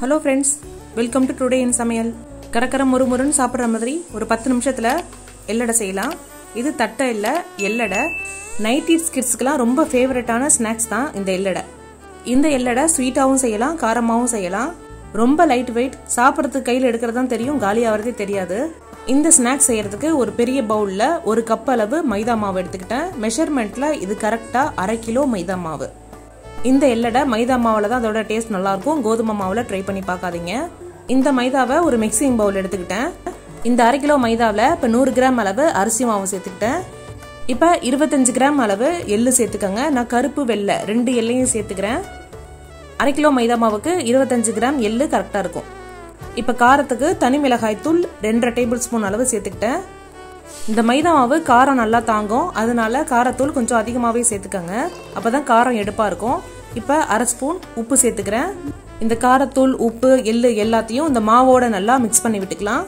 hello friends welcome to today in சமையல் கரக்கர முறுமுறுன்னு சாப்பிட்ற மாதிரி ஒரு பத்து நிமிஷத்தில் எல்லடை செய்யலாம் இது தட்டை இல்லை எல்லடை நைட்டி கிட்ஸ்க்கெலாம் ரொம்ப ஃபேவரட்டான ஸ்நாக்ஸ் தான் இந்த எல்லடை இந்த எல்லடை ஸ்வீட்டாகவும் செய்யலாம் காரமாகவும் செய்யலாம் ரொம்ப லைட் வெயிட் சாப்பிட்றதுக்கு கையில் எடுக்கிறது தான் தெரியும் காலி ஆகிறதே தெரியாது இந்த ஸ்நாக்ஸ் செய்யறதுக்கு ஒரு பெரிய பவுலில் ஒரு கப் அளவு மைதா மாவு எடுத்துக்கிட்டேன் மெஷர்மெண்ட்டில் இது கரெக்டாக அரை கிலோ மைதா மாவு இந்த எல்லடை மைதா மாவில் தான் அதோட டேஸ்ட் நல்லாயிருக்கும் கோதுமை மாவில் ட்ரை பண்ணி பார்க்காதீங்க இந்த மைதாவை ஒரு மிக்சிங் பவுல் எடுத்துக்கிட்டேன் இந்த அரை கிலோ மைதாவில் இப்போ நூறு கிராம் அளவு அரிசி மாவு சேர்த்துக்கிட்டேன் இப்போ இருபத்தஞ்சு கிராம் அளவு எள்ளு சேர்த்துக்கோங்க நான் கருப்பு வெள்ளை ரெண்டு எள்ளையும் சேர்த்துக்கிறேன் அரை கிலோ மைதா மாவுக்கு இருபத்தஞ்சு கிராம் எள்ளு கரெக்டாக இருக்கும் இப்போ காரத்துக்கு தனி மிளகாய் தூள் ரெண்டரை டேபிள் ஸ்பூன் அளவு சேர்த்துக்கிட்டேன் இந்த மைதா மாவு காரம் நல்லா தாங்கும் அதனால காரத்தூள் கொஞ்சம் அதிகமாகவே சேர்த்துக்கோங்க அப்போ தான் காரம் எடுப்பாக இருக்கும் இப்போ அரை ஸ்பூன் உப்பு சேர்த்துக்கிறேன் இந்த காரத்தூள் உப்பு எள்ளு எல்லாத்தையும் இந்த மாவோட நல்லா மிக்ஸ் பண்ணி விட்டுக்கலாம்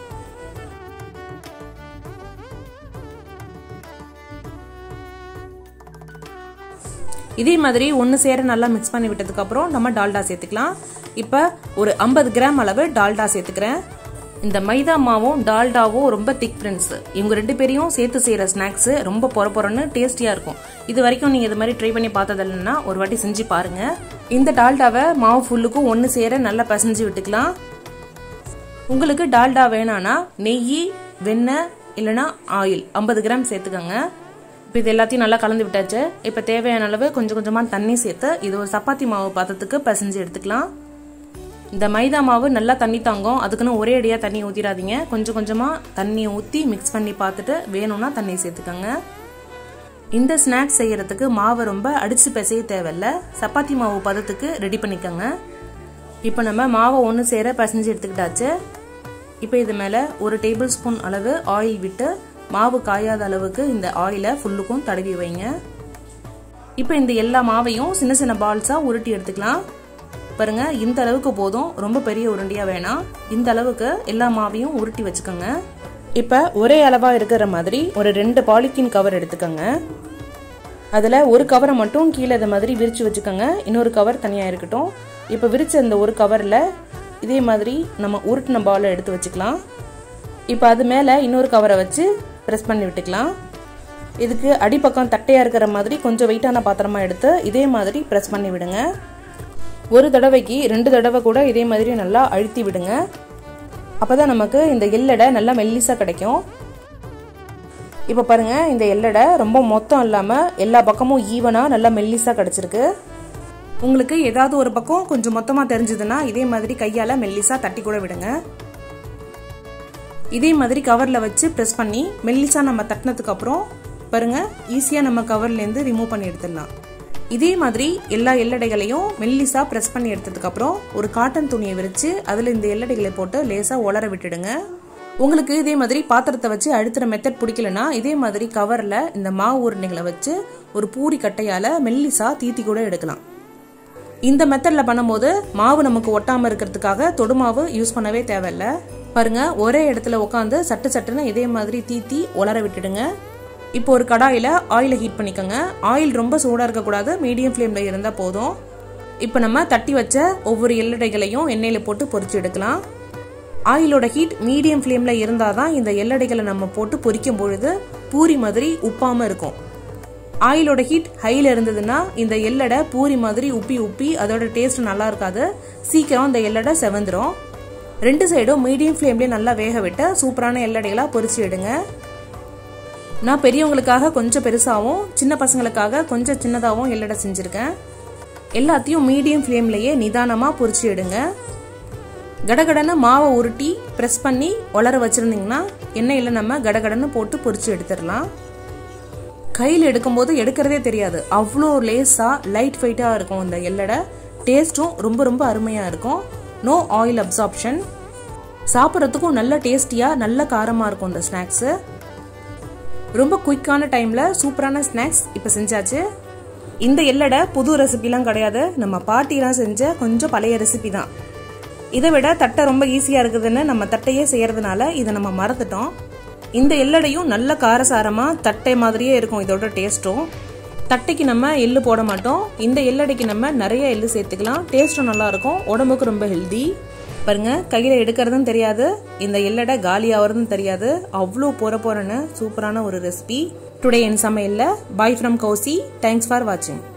இதே மாதிரி ஒன்று சேர நல்லா மிக்ஸ் பண்ணி விட்டதுக்கப்புறம் நம்ம டால்டா சேர்த்துக்கலாம் இப்போ ஒரு ஐம்பது கிராம் அளவு டால்டா சேர்த்துக்கிறேன் இந்த மைதா மாவும் டால்டாவும் ரொம்ப திக் ஃப்ரெண்ட்ஸ் இவங்க ரெண்டு பேரையும் சேர்த்து செய்கிற ஸ்நாக்ஸ் ரொம்ப பொற பொறன்னு டேஸ்டியாக இருக்கும் இது வரைக்கும் நீங்கள் இது மாதிரி ட்ரை பண்ணி பார்த்ததில்லைன்னா ஒரு வாட்டி செஞ்சு பாருங்க இந்த டால்டாவை மாவு ஃபுல்லுக்கும் ஒன்று சேர நல்லா பிசைஞ்சு விட்டுக்கலாம் உங்களுக்கு டால்டா வேணான்னா நெய் வெண்ணெய் இல்லைனா ஆயில் ஐம்பது கிராம் சேர்த்துக்கோங்க இப்போ இது எல்லாத்தையும் நல்லா கலந்து விட்டாச்சு இப்போ தேவையான அளவு கொஞ்சம் கொஞ்சமாக தண்ணி சேர்த்து இது ஒரு சப்பாத்தி மாவு பாத்திரத்துக்கு பிசைஞ்சு எடுத்துக்கலாம் இந்த மைதா மாவு நல்லா தண்ணி தாங்கும் அதுக்குன்னு ஒரே அடியாக தண்ணி ஊற்றிடாதீங்க கொஞ்சம் கொஞ்சமாக தண்ணியை ஊற்றி மிக்ஸ் பண்ணி பார்த்துட்டு வேணும்னா தண்ணி சேர்த்துக்கோங்க இந்த ஸ்நாக்ஸ் செய்யறதுக்கு மாவை ரொம்ப அடிச்சு பிசைய தேவையில்ல சப்பாத்தி மாவு பதத்துக்கு ரெடி பண்ணிக்கோங்க இப்போ நம்ம மாவை ஒன்று சேர பிசைஞ்சு எடுத்துக்கிட்டாச்சு இப்போ இது மேலே ஒரு டேபிள் ஸ்பூன் அளவு ஆயில் விட்டு மாவு காயாத அளவுக்கு இந்த ஆயிலை ஃபுல்லுக்கும் தடவி வைங்க இப்போ இந்த எல்லா மாவையும் சின்ன சின்ன பால்ஸாக உருட்டி எடுத்துக்கலாம் பாருங்க இந்த அளவுக்கு போதும் ரொம்ப பெரிய உருண்டியா வேணாம் இந்த அளவுக்கு எல்லா மாவையும் உருட்டி வச்சுக்கோங்க இப்போ ஒரே அளவா இருக்கிற மாதிரி ஒரு ரெண்டு பாலித்தீன் கவர் எடுத்துக்கோங்க அதில் ஒரு கவரை மட்டும் கீழே இது மாதிரி விரிச்சு வச்சுக்கோங்க இன்னொரு கவர் தனியாக இருக்கட்டும் இப்போ விரிச்ச இந்த ஒரு கவரில் இதே மாதிரி நம்ம உருட்டின பாலை எடுத்து வச்சுக்கலாம் இப்போ அது மேலே இன்னொரு கவரை வச்சு ப்ரெஸ் பண்ணி விட்டுக்கலாம் இதுக்கு அடிப்பக்கம் தட்டையாக இருக்கிற மாதிரி கொஞ்சம் வெயிட்டான பாத்திரமா எடுத்து இதே மாதிரி ப்ரெஸ் பண்ணி விடுங்க ஒரு தடவைக்கு ரெண்டு தடவை கூட இதே மாதிரி நல்லா அழுத்தி விடுங்க அப்போதான் நமக்கு இந்த எல்லடை நல்லா மெல்லிசாக கிடைக்கும் இப்போ பாருங்க இந்த எல்லடை ரொம்ப மொத்தம் இல்லாமல் எல்லா பக்கமும் ஈவனாக நல்லா மெல்லிசாக கிடச்சிருக்கு உங்களுக்கு ஏதாவது ஒரு பக்கம் கொஞ்சம் மொத்தமாக தெரிஞ்சதுன்னா இதே மாதிரி கையால் மெல்லிசாக தட்டி கூட விடுங்க இதே மாதிரி கவரில் வச்சு ப்ரெஸ் பண்ணி மெல்லிசா நம்ம தட்டினதுக்கு அப்புறம் பாருங்க ஈஸியாக நம்ம கவர்லேருந்து ரிமூவ் பண்ணி எடுத்துடலாம் இதே மாதிரி எல்லா எல்லடைகளையும் மெல்லிசா ப்ரெஸ் பண்ணி எடுத்ததுக்கு அப்புறம் ஒரு காட்டன் துணியை விரிச்சு அதில் இந்த எல்லடைகளை போட்டு லேசாக உலர விட்டுடுங்க உங்களுக்கு இதே மாதிரி பாத்திரத்தை வச்சு அழுத்துற மெத்தட் பிடிக்கலனா இதே மாதிரி கவரில் இந்த மாவு உருண்டைகளை வச்சு ஒரு பூரி கட்டையால் மெல்லிசா தீத்தி கூட எடுக்கலாம் இந்த மெத்தடில் பண்ணும்போது மாவு நமக்கு ஒட்டாமல் இருக்கிறதுக்காக தொடுமாவு யூஸ் பண்ணவே தேவையில்ல பாருங்க ஒரே இடத்துல உட்காந்து சட்டு சட்டுன்னு இதே மாதிரி தீத்தி உலர விட்டுடுங்க இப்போ ஒரு கடாயில் ஆயிலை ஹீட் பண்ணிக்கோங்க ஆயில் ரொம்ப சூடாக இருக்கக்கூடாது மீடியம் ஃப்ளேமில் இருந்தால் போதும் இப்போ நம்ம தட்டி வச்ச ஒவ்வொரு எல்லடைகளையும் எண்ணெயில் போட்டு பொரிச்சு எடுக்கலாம் ஆயிலோட ஹீட் மீடியம் ஃப்ளேமில் இருந்தால் தான் இந்த எல்லடைகளை நம்ம போட்டு பொரிக்கும் பொழுது பூரி மாதிரி உப்பாமல் இருக்கும் ஆயிலோட ஹீட் ஹையில் இருந்ததுன்னா இந்த எல்லடை பூரி மாதிரி உப்பி உப்பி அதோட டேஸ்ட் நல்லா இருக்காது சீக்கிரம் இந்த எல்லடை செவந்துடும் ரெண்டு சைடும் மீடியம் ஃப்ளேம்லேயே நல்லா வேக விட்டு சூப்பரான எல்லடைகளாக பொரிச்சு எடுங்க நான் பெரியவங்களுக்காக கொஞ்சம் பெருசாகவும் சின்ன பசங்களுக்காக கொஞ்சம் சின்னதாகவும் எல்லடை செஞ்சுருக்கேன் எல்லாத்தையும் மீடியம் ஃப்ளேம்லேயே நிதானமாக பொரிச்சு எடுங்க கடகடன்னு மாவை உருட்டி ப்ரெஸ் பண்ணி உலர வச்சுருந்தீங்கன்னா எண்ணெயில் நம்ம கடகடன்னு போட்டு பொரிச்சு எடுத்துடலாம் கையில் எடுக்கும்போது எடுக்கிறதே தெரியாது அவ்வளோ லேஸாக லைட் வெயிட்டாக இருக்கும் இந்த எல்லடை டேஸ்ட்டும் ரொம்ப ரொம்ப அருமையாக இருக்கும் நோ ஆயில் அப்சார்ப்ஷன் சாப்பிட்றதுக்கும் நல்ல டேஸ்டியாக நல்ல காரமாக இருக்கும் இந்த ஸ்நாக்ஸு ரொம்ப குயிக்கான டைமில் சூப்பரான ஸ்நாக்ஸ் இப்போ செஞ்சாச்சு இந்த எல்லடை புது ரெசிபிலாம் கிடையாது நம்ம பாட்டிலாம் செஞ்ச கொஞ்சம் பழைய ரெசிபி தான் இதை விட தட்டை ரொம்ப ஈஸியாக இருக்குதுன்னு நம்ம தட்டையே செய்யறதுனால இதை நம்ம மறந்துட்டோம் இந்த எல்லடையும் நல்ல காரசாரமாக தட்டை மாதிரியே இருக்கும் இதோட டேஸ்ட்டும் தட்டைக்கு நம்ம எள்ளு போட மாட்டோம் இந்த எள்ளடைக்கு நம்ம நிறைய எள்ளு சேர்த்துக்கலாம் டேஸ்ட்டும் நல்லா இருக்கும் உடம்புக்கு ரொம்ப ஹெல்தி பாருங்க கையில் எடுக்கிறதும் தெரியாது இந்த எள்ளடை காலி ஆகிறதும் தெரியாது அவ்வளோ போற போறன்னு சூப்பரான ஒரு ரெசிபி டுடே என் சமையலில் bye from Kousi thanks for வாட்சிங்